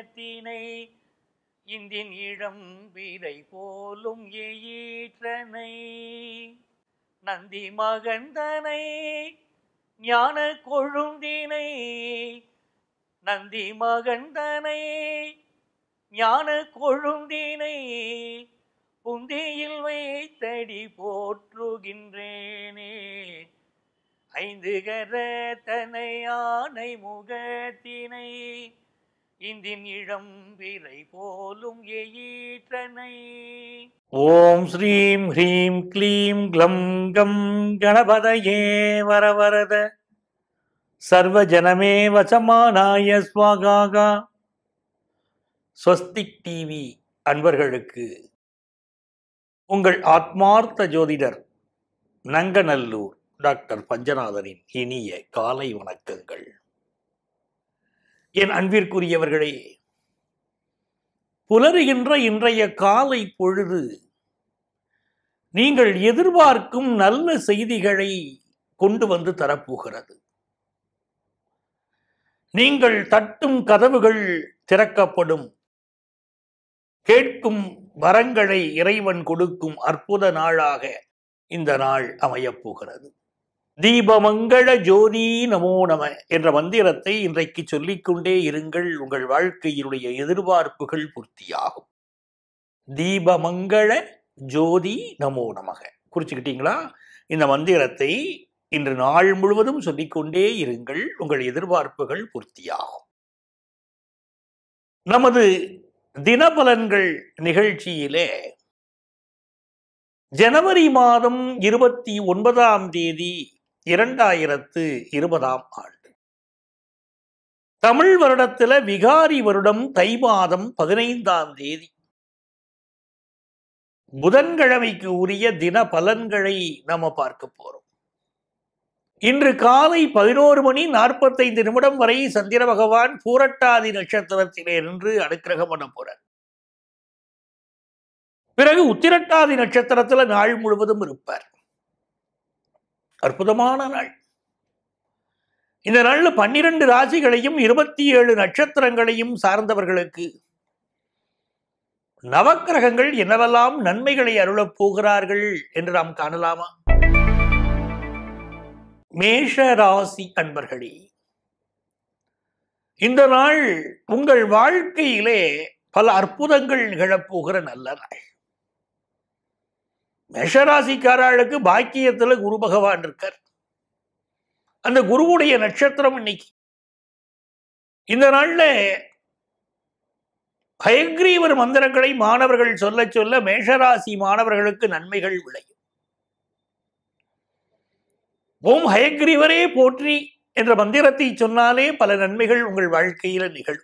முகத்தினை இந்தின் இளம் வீரை போலும் ஈற்றனை நந்தி மகந்தனை ஞான கொழுந்தினை நந்தி மகந்தனை ஞான கொழுந்தினை புந்தியில் வைத்தடி போற்றுகின்றேனே ஐந்து கரத்தனை ஆனை முகத்தினை இந்தின் இளம் விரை போலும் எயிற்றனை ஓம் ஸ்ரீம் ஹ்ரீம் க்ளீம் க்ளம் கம் கணபதயே வரவரத சர்வஜனமே வசமானாய ஸ்வாகாகா ஸ்வஸ்திக் டிவி அன்பர்களுக்கு உங்கள் ஆத்மார்த்த ஜோதிடர் நங்கநல்லூர் டாக்டர் பஞ்சநாதனின் இனிய காலை வணக்கங்கள் என் அன்பிற்குரியவர்களே புலருகின்ற இன்றைய காலை பொழுது நீங்கள் எதிர்பார்க்கும் நல்ல செய்திகளை கொண்டு வந்து தரப்போகிறது நீங்கள் தட்டும் கதவுகள் திறக்கப்படும் கேட்கும் வரங்களை இறைவன் கொடுக்கும் அற்புத நாளாக இந்த நாள் அமையப் போகிறது தீபமங்கள ஜோதி நமோ நம என்ற மந்திரத்தை இன்றைக்கு சொல்லிக்கொண்டே இருங்கள் உங்கள் வாழ்க்கையினுடைய எதிர்பார்ப்புகள் பூர்த்தியாகும் தீபமங்கள ஜோதி நமோ நமக குறிச்சுக்கிட்டீங்களா இந்த மந்திரத்தை இன்று நாள் முழுவதும் சொல்லிக்கொண்டே இருங்கள் உங்கள் எதிர்பார்ப்புகள் பூர்த்தியாகும் நமது தினபலன்கள் நிகழ்ச்சியிலே ஜனவரி மாதம் இருபத்தி ஒன்பதாம் தேதி இரண்டாயிரத்து இருபதாம் ஆண்டு தமிழ் வருடத்துல விகாரி வருடம் தை மாதம் பதினைந்தாம் தேதி புதன்கிழமைக்கு உரிய தின பலன்களை நாம பார்க்க போறோம் இன்று காலை பதினோரு மணி நாற்பத்தைந்து நிமிடம் வரை சந்திர பகவான் பூரட்டாதி நட்சத்திரத்திலே நின்று அனுக்கிரகம் பண்ண போறார் பிறகு உத்திரட்டாதி நட்சத்திரத்துல நாள் முழுவதும் இருப்பார் அற்புதமான நாள் இந்த நாள்ல பன்னிரண்டு ராசிகளையும் இருபத்தி ஏழு நட்சத்திரங்களையும் சார்ந்தவர்களுக்கு நவக்கிரகங்கள் என்னவெல்லாம் நன்மைகளை அருளப் போகிறார்கள் என்று நாம் காணலாமா மேஷ ராசி அன்பர்களே இந்த நாள் உங்கள் வாழ்க்கையிலே பல அற்புதங்கள் நிகழப்போகிற நல்ல நாள் மேஷராசிக்காரர்களுக்கு பாக்கியத்துல குரு பகவான் இருக்கார் அந்த குருவுடைய நட்சத்திரம் இன்னைக்கு இந்த நாள்ல ஹயக்ரீவர் மந்திரங்களை மாணவர்கள் சொல்ல சொல்ல மேஷராசி மாணவர்களுக்கு நன்மைகள் விளையும் ஓம் ஹயக்ரீவரே போற்றி என்ற மந்திரத்தை சொன்னாலே பல நன்மைகள் உங்கள் வாழ்க்கையில நிகழும்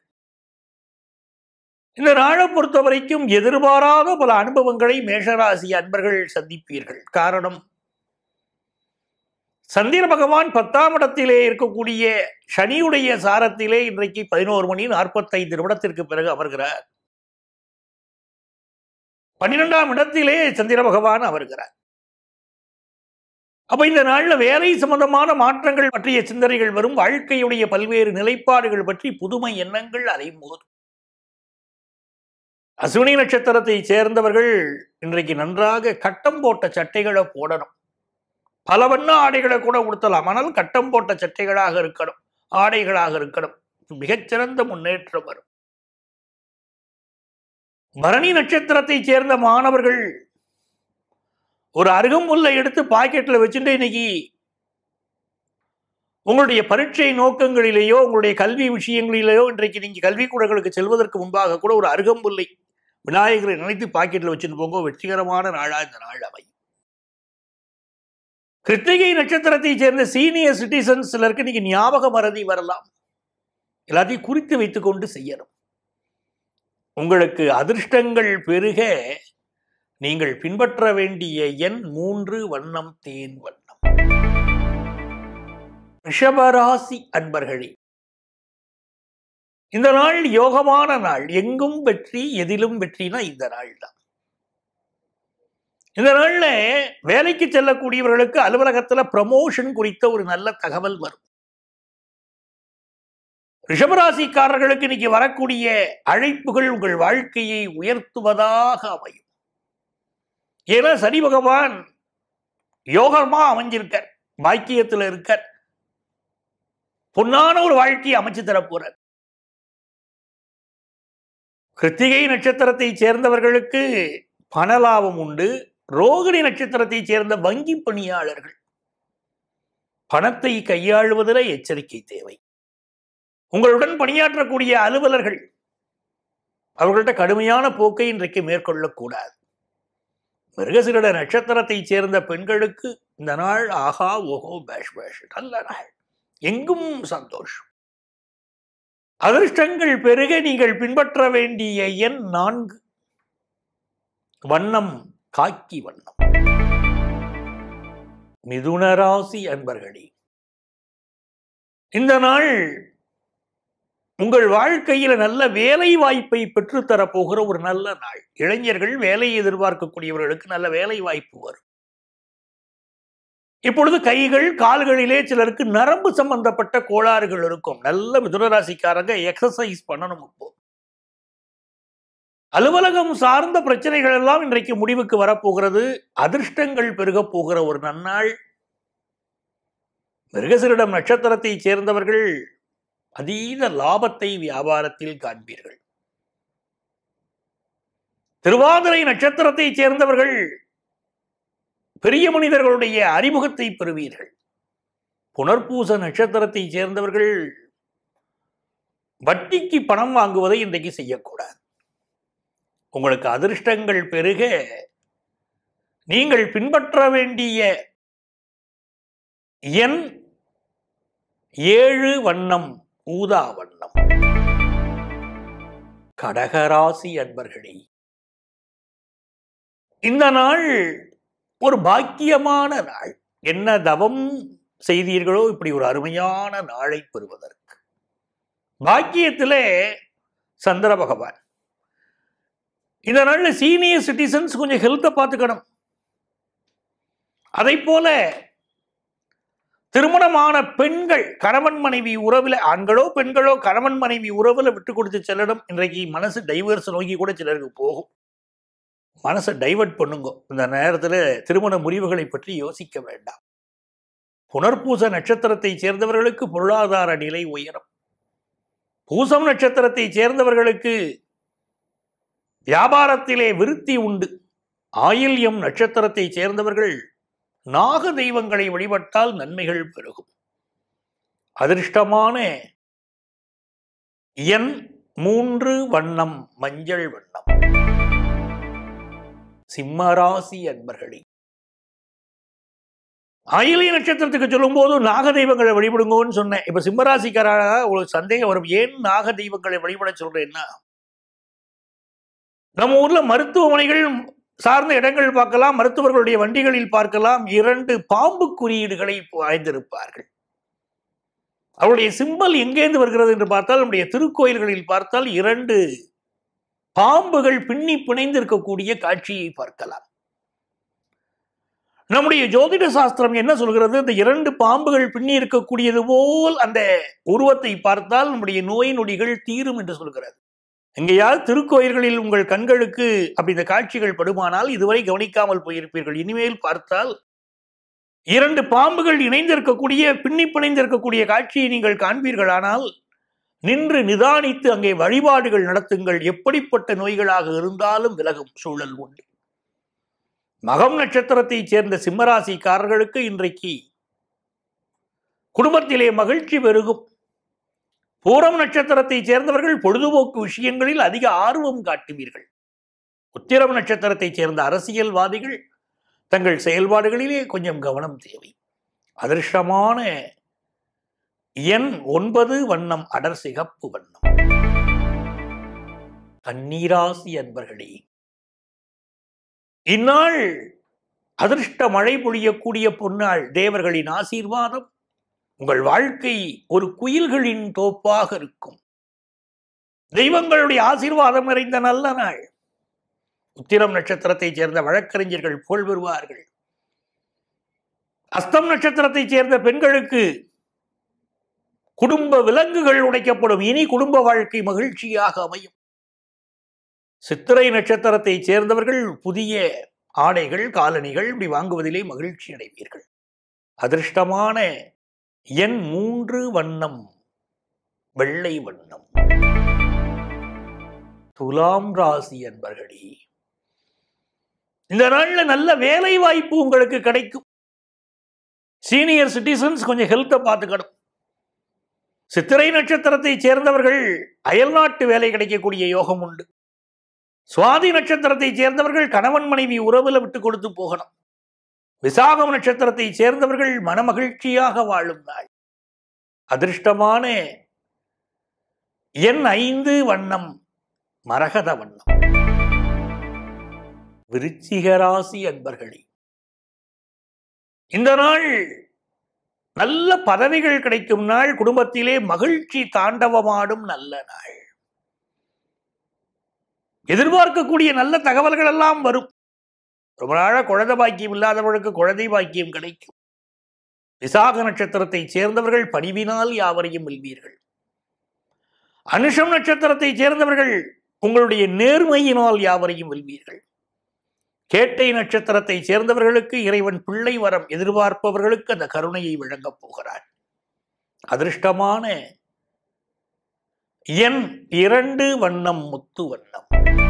இந்த நாளை பொறுத்த வரைக்கும் எதிர்பாராத பல அனுபவங்களை மேஷராசி அன்பர்கள் சந்திப்பீர்கள் காரணம் சந்திர பகவான் பத்தாம் இடத்திலே இருக்கக்கூடிய சனியுடைய சாரத்திலே இன்றைக்கு பதினோரு மணி நாற்பத்தைந்து நிமிடத்திற்கு பிறகு அமர்கிறார் பன்னிரெண்டாம் இடத்திலே சந்திர பகவான் அமர்கிறார் அப்ப இந்த நாள்ல வேலை சம்பந்தமான மாற்றங்கள் பற்றிய சிந்தனைகள் வரும் வாழ்க்கையுடைய பல்வேறு நிலைப்பாடுகள் பற்றி புதுமை எண்ணங்கள் அலைமோதும் அசுவினி நட்சத்திரத்தை சேர்ந்தவர்கள் இன்றைக்கு நன்றாக கட்டம் போட்ட சட்டைகளை போடணும் பல வண்ண ஆடைகளை கூட உடுத்தலாம் ஆனால் கட்டம் போட்ட சட்டைகளாக இருக்கணும் ஆடைகளாக இருக்கணும் மிகச்சிறந்த முன்னேற்றம் வரும் பரணி நட்சத்திரத்தை சேர்ந்த மாணவர்கள் ஒரு அருகம்புல்லை எடுத்து பாக்கெட்ல வச்சுட்டு இன்னைக்கு உங்களுடைய பரீட்சை நோக்கங்களிலேயோ உங்களுடைய கல்வி விஷயங்களிலேயோ இன்றைக்கு நீங்க கல்விக்கூடங்களுக்கு செல்வதற்கு முன்பாக கூட ஒரு அருகம்புல்லை விநாயகரை நினைத்து பாக்கெட்ல வச்சுட்டு போங்க வெற்றிகரமான நாளா இந்த நாள் அமையும் கிருத்திகை நட்சத்திரத்தை சேர்ந்த சீனியர் சிட்டிசன்ஸ் சிலருக்கு நீங்க ஞாபக மறதி வரலாம் எல்லாத்தையும் குறித்து வைத்துக் கொண்டு செய்யணும் உங்களுக்கு அதிர்ஷ்டங்கள் பெருக நீங்கள் பின்பற்ற வேண்டிய எண் மூன்று வண்ணம் தேன் வண்ணம் ரிஷபராசி அன்பர்களே இந்த நாள் யோகமான நாள் எங்கும் வெற்றி எதிலும் வெற்றினா இந்த நாள் தான் இந்த நாள்ல வேலைக்கு செல்லக்கூடியவர்களுக்கு அலுவலகத்துல ப்ரமோஷன் குறித்த ஒரு நல்ல தகவல் வரும் ரிஷபராசிக்காரர்களுக்கு இன்னைக்கு வரக்கூடிய அழைப்புகள் உங்கள் வாழ்க்கையை உயர்த்துவதாக அமையும் ஏன்னா சனி பகவான் யோகமா அமைஞ்சிருக்கார் பாக்கியத்தில் இருக்கார் பொன்னான ஒரு வாழ்க்கையை அமைச்சு தரப்போறார் கிருத்திகை நட்சத்திரத்தை சேர்ந்தவர்களுக்கு பணலாபம் உண்டு ரோகிணி நட்சத்திரத்தை சேர்ந்த வங்கி பணியாளர்கள் பணத்தை கையாளுவதில் எச்சரிக்கை தேவை உங்களுடன் பணியாற்றக்கூடிய அலுவலர்கள் அவர்கள்ட்ட கடுமையான போக்கை இன்றைக்கு மேற்கொள்ளக்கூடாது மிருகசிரிட நட்சத்திரத்தை சேர்ந்த பெண்களுக்கு இந்த நாள் ஆஹா ஓஹோ பேஷ் பேஷ் நல்ல நாள் எங்கும் சந்தோஷம் அதிர்ஷ்டங்கள் பெருக நீங்கள் பின்பற்ற வேண்டிய எண் நான்கு வண்ணம் காக்கி வண்ணம் மிதுன ராசி அன்பர்களே இந்த நாள் உங்கள் வாழ்க்கையில நல்ல வேலை வாய்ப்பை பெற்றுத்தரப் போகிற ஒரு நல்ல நாள் இளைஞர்கள் வேலையை எதிர்பார்க்கக்கூடியவர்களுக்கு நல்ல வேலை வாய்ப்பு வரும் இப்பொழுது கைகள் கால்களிலே சிலருக்கு நரம்பு சம்பந்தப்பட்ட கோளாறுகள் இருக்கும் நல்ல மிதுனராசிக்காரங்க எக்ஸசைஸ் பண்ணணும் இப்போ அலுவலகம் சார்ந்த பிரச்சனைகள் எல்லாம் இன்றைக்கு முடிவுக்கு வரப்போகிறது அதிர்ஷ்டங்கள் பெருகப் போகிற ஒரு நன்னாள் மிருகசிரிடம் நட்சத்திரத்தை சேர்ந்தவர்கள் அதீத லாபத்தை வியாபாரத்தில் காண்பீர்கள் திருவாதிரை நட்சத்திரத்தை சேர்ந்தவர்கள் பெரிய மனிதர்களுடைய அறிமுகத்தை பெறுவீர்கள் புனர்பூச நட்சத்திரத்தை சேர்ந்தவர்கள் வட்டிக்கு பணம் வாங்குவதை இன்றைக்கு செய்யக்கூடாது உங்களுக்கு அதிர்ஷ்டங்கள் பெருக நீங்கள் பின்பற்ற வேண்டிய எண் ஏழு வண்ணம் ஊதா வண்ணம் கடகராசி அன்பர்களே இந்த நாள் ஒரு பாக்கியமான நாள் என்ன தவம் செய்தீர்களோ இப்படி ஒரு அருமையான நாளை பெறுவதற்கு பாக்கியத்திலே சந்திர பகவான் இந்த நாள்ல சீனியர் சிட்டிசன்ஸ் கொஞ்சம் ஹெல்த்தை பார்த்துக்கணும் அதை போல திருமணமான பெண்கள் கணவன் மனைவி உறவில் ஆண்களோ பெண்களோ கணவன் மனைவி உறவில் விட்டு கொடுத்து செல்லணும் இன்றைக்கு மனசு டைவர்ஸ் நோக்கி கூட சிலருக்கு போகும் மனசை டைவர்ட் பண்ணுங்க இந்த நேரத்தில் திருமண முறிவுகளை பற்றி யோசிக்க வேண்டாம் புனர்பூச நட்சத்திரத்தை சேர்ந்தவர்களுக்கு பொருளாதார நிலை உயரும் பூசம் நட்சத்திரத்தை சேர்ந்தவர்களுக்கு வியாபாரத்திலே விருத்தி உண்டு ஆயில்யம் நட்சத்திரத்தை சேர்ந்தவர்கள் நாக தெய்வங்களை வழிபட்டால் நன்மைகள் பெருகும் அதிர்ஷ்டமான எண் மூன்று வண்ணம் மஞ்சள் வண்ணம் சிம்மராசி அன்பர்களே ஆயிலிய நட்சத்திரத்துக்கு சொல்லும்போது நாக தெய்வங்களை வழிபடுங்கன்னு சொன்னேன் இப்ப சிம்மராசிக்காராக ஒரு சந்தேகம் வரும் ஏன் நாக தெய்வங்களை வழிபட சொல்றேன்னா நம்ம ஊர்ல மருத்துவமனைகள் சார்ந்த இடங்கள் பார்க்கலாம் மருத்துவர்களுடைய வண்டிகளில் பார்க்கலாம் இரண்டு பாம்பு குறியீடுகளை வாய்ந்திருப்பார்கள் அவருடைய சிம்பல் எங்கேருந்து வருகிறது என்று பார்த்தால் நம்முடைய திருக்கோயில்களில் பார்த்தால் இரண்டு பாம்புகள் பின்னி பிணைந்து இருக்கக்கூடிய காட்சியை பார்க்கலாம் நம்முடைய ஜோதிட சாஸ்திரம் என்ன சொல்கிறது இந்த இரண்டு பாம்புகள் பின்னி இருக்கக்கூடியது போல் அந்த உருவத்தை பார்த்தால் நம்முடைய நோய் நொடிகள் தீரும் என்று சொல்கிறது எங்கேயாவது திருக்கோயில்களில் உங்கள் கண்களுக்கு அப்படி இந்த காட்சிகள் படுமானால் இதுவரை கவனிக்காமல் போயிருப்பீர்கள் இனிமேல் பார்த்தால் இரண்டு பாம்புகள் இணைந்திருக்கக்கூடிய பின்னி பிணைந்திருக்கக்கூடிய காட்சியை நீங்கள் காண்பீர்களானால் நின்று நிதானித்து அங்கே வழிபாடுகள் நடத்துங்கள் எப்படிப்பட்ட நோய்களாக இருந்தாலும் விலகும் சூழல் உண்டு மகம் நட்சத்திரத்தை சேர்ந்த சிம்மராசிக்காரர்களுக்கு இன்றைக்கு குடும்பத்திலே மகிழ்ச்சி பெருகும் பூரம் நட்சத்திரத்தை சேர்ந்தவர்கள் பொழுதுபோக்கு விஷயங்களில் அதிக ஆர்வம் காட்டுவீர்கள் உத்திரம் நட்சத்திரத்தை சேர்ந்த அரசியல்வாதிகள் தங்கள் செயல்பாடுகளிலே கொஞ்சம் கவனம் தேவை அதிர்ஷ்டமான எண் ஒன்பது வண்ணம் அடர் சிகப்பு வண்ணம் கண்ணீராசி அன்பர்களே இந்நாள் அதிர்ஷ்ட மழை பொழியக்கூடிய பொன்னாள் தேவர்களின் ஆசீர்வாதம் உங்கள் வாழ்க்கை ஒரு குயில்களின் தோப்பாக இருக்கும் தெய்வங்களுடைய ஆசீர்வாதம் நிறைந்த நல்ல நாள் உத்திரம் நட்சத்திரத்தை சேர்ந்த வழக்கறிஞர்கள் புகழ் பெறுவார்கள் அஸ்தம் நட்சத்திரத்தை சேர்ந்த பெண்களுக்கு குடும்ப விலங்குகள் உடைக்கப்படும் இனி குடும்ப வாழ்க்கை மகிழ்ச்சியாக அமையும் சித்திரை நட்சத்திரத்தைச் சேர்ந்தவர்கள் புதிய ஆடைகள் காலணிகள் இப்படி வாங்குவதிலே மகிழ்ச்சி அடைவீர்கள் அதிர்ஷ்டமான எண் மூன்று வண்ணம் வெள்ளை வண்ணம் துலாம் ராசி அன்பர்களே இந்த நாள்ல நல்ல வேலை வாய்ப்பு உங்களுக்கு கிடைக்கும் சீனியர் சிட்டிசன்ஸ் கொஞ்சம் ஹெல்த்தை பார்த்துக்கணும் சித்திரை நட்சத்திரத்தைச் சேர்ந்தவர்கள் அயல்நாட்டு வேலை கிடைக்கக்கூடிய யோகம் உண்டு சுவாதி நட்சத்திரத்தைச் சேர்ந்தவர்கள் கணவன் மனைவி உறவுல விட்டு கொடுத்து போகணும் விசாகம் நட்சத்திரத்தைச் சேர்ந்தவர்கள் மனமகிழ்ச்சியாக வாழும் நாள் அதிர்ஷ்டமான எண் ஐந்து வண்ணம் மரகத வண்ணம் விருச்சிக ராசி அன்பர்களே இந்த நாள் நல்ல பதவிகள் கிடைக்கும் நாள் குடும்பத்திலே மகிழ்ச்சி தாண்டவமாடும் நல்ல நாள் எதிர்பார்க்கக்கூடிய நல்ல தகவல்கள் எல்லாம் வரும் ரொம்ப நாள குழந்தை பாக்கியம் இல்லாதவர்களுக்கு குழந்தை பாக்கியம் கிடைக்கும் விசாக நட்சத்திரத்தை சேர்ந்தவர்கள் பணிவினால் யாவரையும் வெல்வீர்கள் அனுஷம் நட்சத்திரத்தை சேர்ந்தவர்கள் உங்களுடைய நேர்மையினால் யாவரையும் வெல்வீர்கள் கேட்டை நட்சத்திரத்தை சேர்ந்தவர்களுக்கு இறைவன் பிள்ளை வரம் எதிர்பார்ப்பவர்களுக்கு அந்த கருணையை வழங்கப் போகிறார் அதிர்ஷ்டமான எண் இரண்டு வண்ணம் முத்து வண்ணம்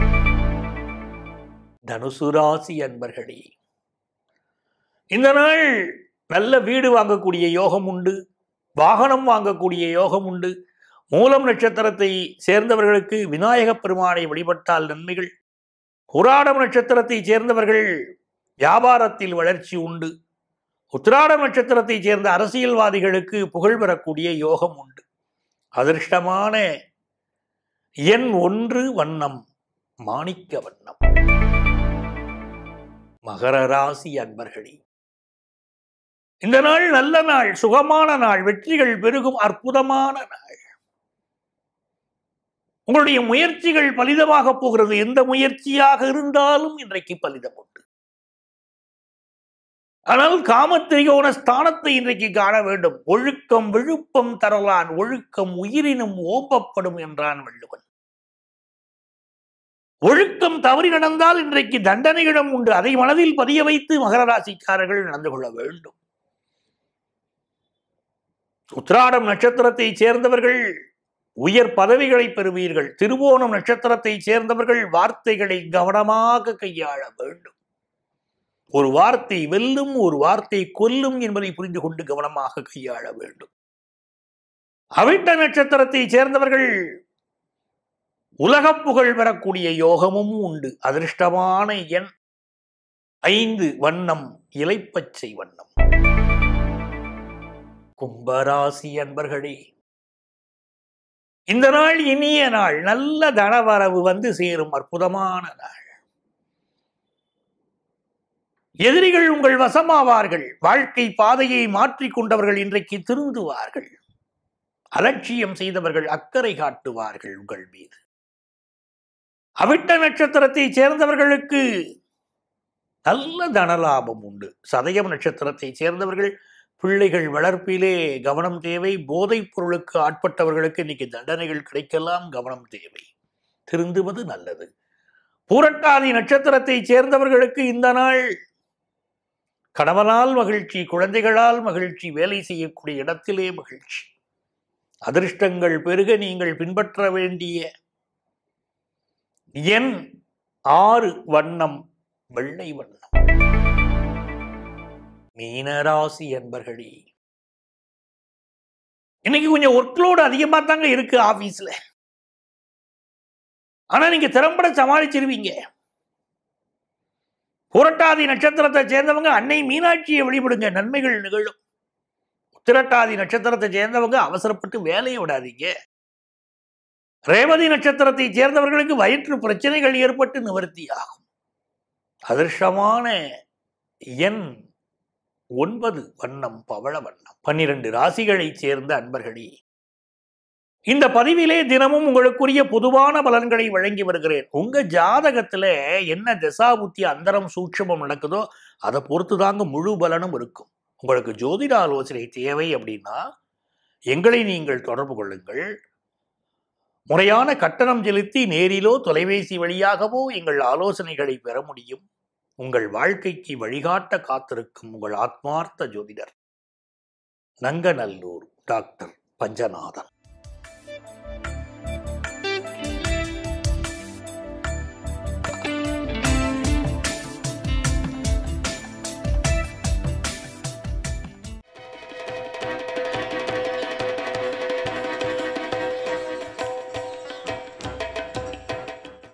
தனுசு ராசி அன்பர்களே இந்த நாள் நல்ல வீடு வாங்கக்கூடிய யோகம் உண்டு வாகனம் வாங்கக்கூடிய யோகம் உண்டு மூலம் நட்சத்திரத்தை சேர்ந்தவர்களுக்கு விநாயகப் பெருமானை வழிபட்டால் நன்மைகள் புராடம் நட்சத்திரத்தை சேர்ந்தவர்கள் வியாபாரத்தில் வளர்ச்சி உண்டு உத்திராடம் நட்சத்திரத்தை சேர்ந்த அரசியல்வாதிகளுக்கு புகழ் பெறக்கூடிய யோகம் உண்டு அதிர்ஷ்டமான எண் ஒன்று வண்ணம் மாணிக்க வண்ணம் மகர ராசி அன்பர்களே இந்த நாள் நல்ல நாள் சுகமான நாள் வெற்றிகள் பெருகும் அற்புதமான நாள் உங்களுடைய முயற்சிகள் பலிதமாக போகிறது எந்த முயற்சியாக இருந்தாலும் இன்றைக்கு பலிதம் உண்டு ஆனால் காமத்திரிகோண ஸ்தானத்தை இன்றைக்கு காண வேண்டும் ஒழுக்கம் விழுப்பம் தரலான் ஒழுக்கம் உயிரினும் ஓம்பப்படும் என்றான் வள்ளுவன் ஒழுக்கம் தவறி நடந்தால் இன்றைக்கு தண்டனைகளும் உண்டு அதை மனதில் பதிய வைத்து மகர ராசிக்காரர்கள் நடந்து கொள்ள வேண்டும் உத்ராடம் நட்சத்திரத்தை சேர்ந்தவர்கள் உயர் பதவிகளை பெறுவீர்கள் திருவோணம் நட்சத்திரத்தை சேர்ந்தவர்கள் வார்த்தைகளை கவனமாக கையாள வேண்டும் ஒரு வார்த்தை வெல்லும் ஒரு வார்த்தை கொல்லும் என்பதை புரிந்து கொண்டு கவனமாக கையாள வேண்டும் அவிட்ட நட்சத்திரத்தை சேர்ந்தவர்கள் உலகப் புகழ் பெறக்கூடிய யோகமும் உண்டு அதிர்ஷ்டமான எண் ஐந்து வண்ணம் இலைப்பச்சை வண்ணம் கும்பராசி அன்பர்களே இந்த நாள் இனிய நாள் நல்ல தனவரவு வந்து சேரும் அற்புதமான நாள் எதிரிகள் உங்கள் வசமாவார்கள் வாழ்க்கை பாதையை மாற்றிக் கொண்டவர்கள் இன்றைக்கு திருந்துவார்கள் அலட்சியம் செய்தவர்கள் அக்கறை காட்டுவார்கள் உங்கள் மீது அவிட்ட நட்சத்திரத்தை சேர்ந்தவர்களுக்கு நல்ல தனலாபம் உண்டு சதயம் நட்சத்திரத்தை சேர்ந்தவர்கள் பிள்ளைகள் வளர்ப்பிலே கவனம் தேவை போதைப் பொருளுக்கு ஆட்பட்டவர்களுக்கு இன்னைக்கு தண்டனைகள் கிடைக்கலாம் கவனம் தேவை திருந்துவது நல்லது பூரட்டாதி நட்சத்திரத்தை சேர்ந்தவர்களுக்கு இந்த நாள் கணவனால் மகிழ்ச்சி குழந்தைகளால் மகிழ்ச்சி வேலை செய்யக்கூடிய இடத்திலே மகிழ்ச்சி அதிர்ஷ்டங்கள் பெருக நீங்கள் பின்பற்ற வேண்டிய எண் ஆறு வண்ணம் வெள்ளை வண்ணம் மீனராசி என்பர்களே இன்னைக்கு கொஞ்சம் ஒர்க்லோடு அதிகமா தாங்க இருக்கு ஆபீஸ்ல ஆனா நீங்க திறம்பட சமாளிச்சிருவீங்க புரட்டாதி நட்சத்திரத்தை சேர்ந்தவங்க அன்னை மீனாட்சியை வழிபடுங்க நன்மைகள் நிகழும் உத்திரட்டாதி நட்சத்திரத்தை சேர்ந்தவங்க அவசரப்பட்டு வேலையை விடாதீங்க ரேவதி நட்சத்திரத்தை சேர்ந்தவர்களுக்கு வயிற்று பிரச்சனைகள் ஏற்பட்டு நிவர்த்தி ஆகும் அதிர்ஷ்டமான எண் ஒன்பது வண்ணம் பவள வண்ணம் பன்னிரண்டு ராசிகளை சேர்ந்த அன்பர்களே இந்த பதிவிலே தினமும் உங்களுக்குரிய பொதுவான பலன்களை வழங்கி வருகிறேன் உங்க ஜாதகத்துல என்ன தசாபுத்தி அந்தரம் சூட்சமம் நடக்குதோ அதை பொறுத்து தாங்க முழு பலனும் இருக்கும் உங்களுக்கு ஜோதிட ஆலோசனை தேவை அப்படின்னா எங்களை நீங்கள் தொடர்பு கொள்ளுங்கள் முறையான கட்டணம் செலுத்தி நேரிலோ தொலைபேசி வழியாகவோ எங்கள் ஆலோசனைகளை பெற முடியும் உங்கள் வாழ்க்கைக்கு வழிகாட்ட காத்திருக்கும் உங்கள் ஆத்மார்த்த ஜோதிடர் நங்கநல்லூர் டாக்டர் பஞ்சநாதன்